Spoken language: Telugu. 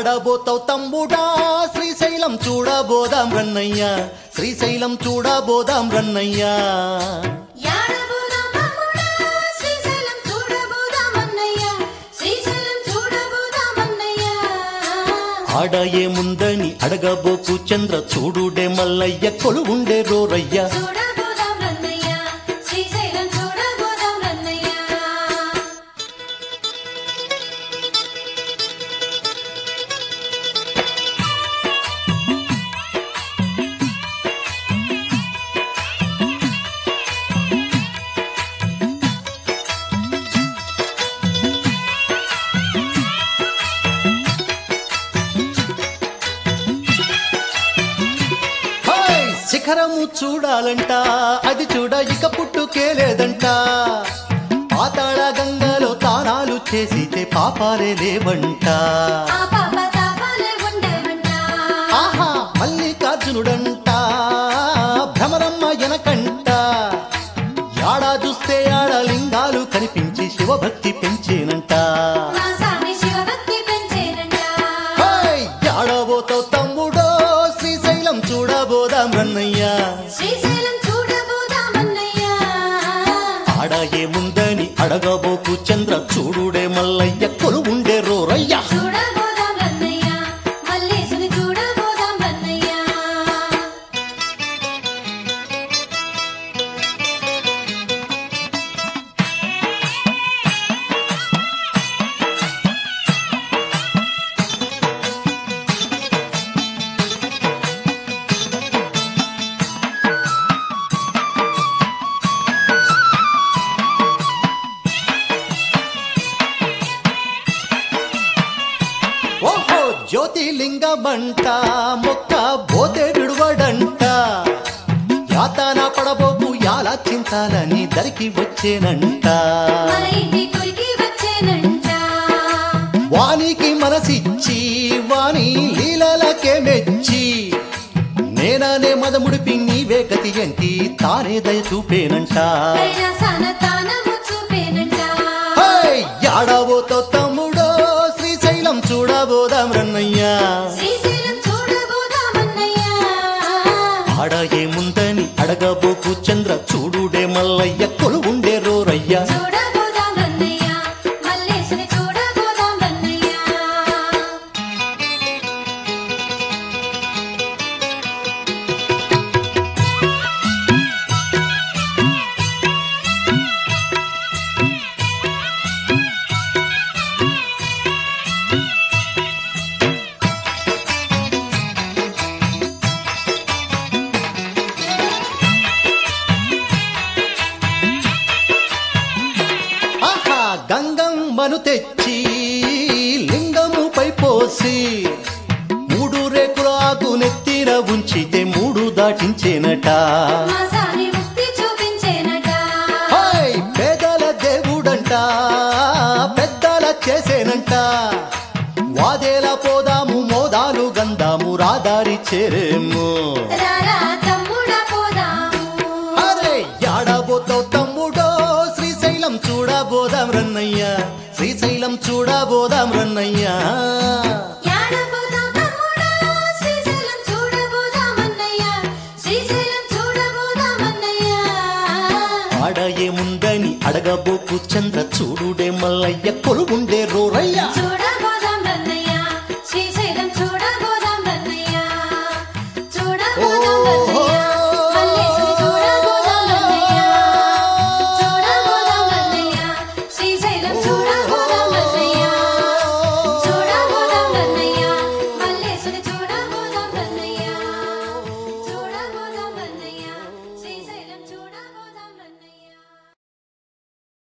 యాడబోతావు తమ్ముడా శ్రీశైలం చూడబోదాం రన్నయ్య శ్రీశైలం చూడబోదాం రన్నయ్యా యాడబోదాం తమ్ముడా, శ్రీశైలం చూడబోదామన్నయ్య, శ్రీశైలం చూడబోదామన్నయ్య. ఆడ ఏముందని అడగబోకు చంద్ర చూడుడే మల్లయ్య కొలువుండే రోరయ్య చూడబోదాం రన్నయ్య, శ్రీశైలం చూడబోదాం రన్నయ్య. హాయ్! శిఖరము చూడాలంట అది చూడ ఇక పుట్టుకే లేదంట పాతాళ గంగలో తానాలు చేసితే పాపాలే లేవంట ఆ పాప తాపాలే ఉండేవంట. ఆహా మల్లికార్జునుడంట భ్రమరమ్మ ఎనకంట యాడా చూస్తే ఆడ లింగాలు కనిపించి శివభక్తి పెంచేనంట మా స్వామి శివభక్తి పెంచేనంట. హాయ్! యాడబోతావు తమ్ముడో శ్రీశైలం చూడబోదాం రన్నయ్య శ్రీశైలం చూడబోదామన్నయ్య. ఆడ ఏముందని అడగబోకు చంద్ర చూడుడే మల్లయ్య కొలువుండే రోరయ్య చూడబోదాం రన్నయ్య, మల్లేశుని చూడబోదాం రన్నయ్య. ఓహో జ్యోతిలింగమంట మొక్క బోతే విడువడంట యాతన పడబోకు యాలా చింతాలని దరికి వచ్చేనంట మన ఇంటి గురికి వచ్చేనంట. వానికి మనసిచ్చి వాని లీలలకే మెచ్చి నేననే మదముడిపి నీవే గతి ఎంటి తానే దయ చూపేనంట కైలాసాన తానము చూపేనంట. హై! యాడబోతో తమ్ముడో శ్రీశైలం చూడబోదాం రన్నయ్యా శ్రీశైలం చూడబోదామన్నయ్య. ఆడ ఏముందని అడగబోకు చంద్ర చూడుడే మల్లయ్య కొలువుండే రోరయ్య చూడబోదాం రన్నయ్య, మల్లేశుని చూడబోదాం రన్నయ్య. ఆహా గంగమ్మను తెచ్చి లింగముపై పోసి మూడు రేకుల ఆకు నెత్తిన ఉంచితే మూడు దాటించేనట మా స్వామి ముక్తి చూపించేనట. హై! పేదల దేవుడంట పెద్దల చేసేనంట వాదేల పోదాము మోదాలు గంధాము రాదారి చేరేము రారా తమ్ముడా పోదాము. అరే యాడబోతావు తమ్ముడో శ్రీశైలం చూడబోదాం రన్నయ్య శ్రీశైలం చూడబోదాం రన్నయ్య యాడబోదాం తమ్ముడా, శ్రీశైలం చూడబోదామన్నయ్య, శ్రీశైలం చూడబోదామన్నయ్య. ఆడ ఏముందని అడగబోకు చంద్ర చూడుడే మల్లయ్య కొలుగుండే రోరయ్య చూడ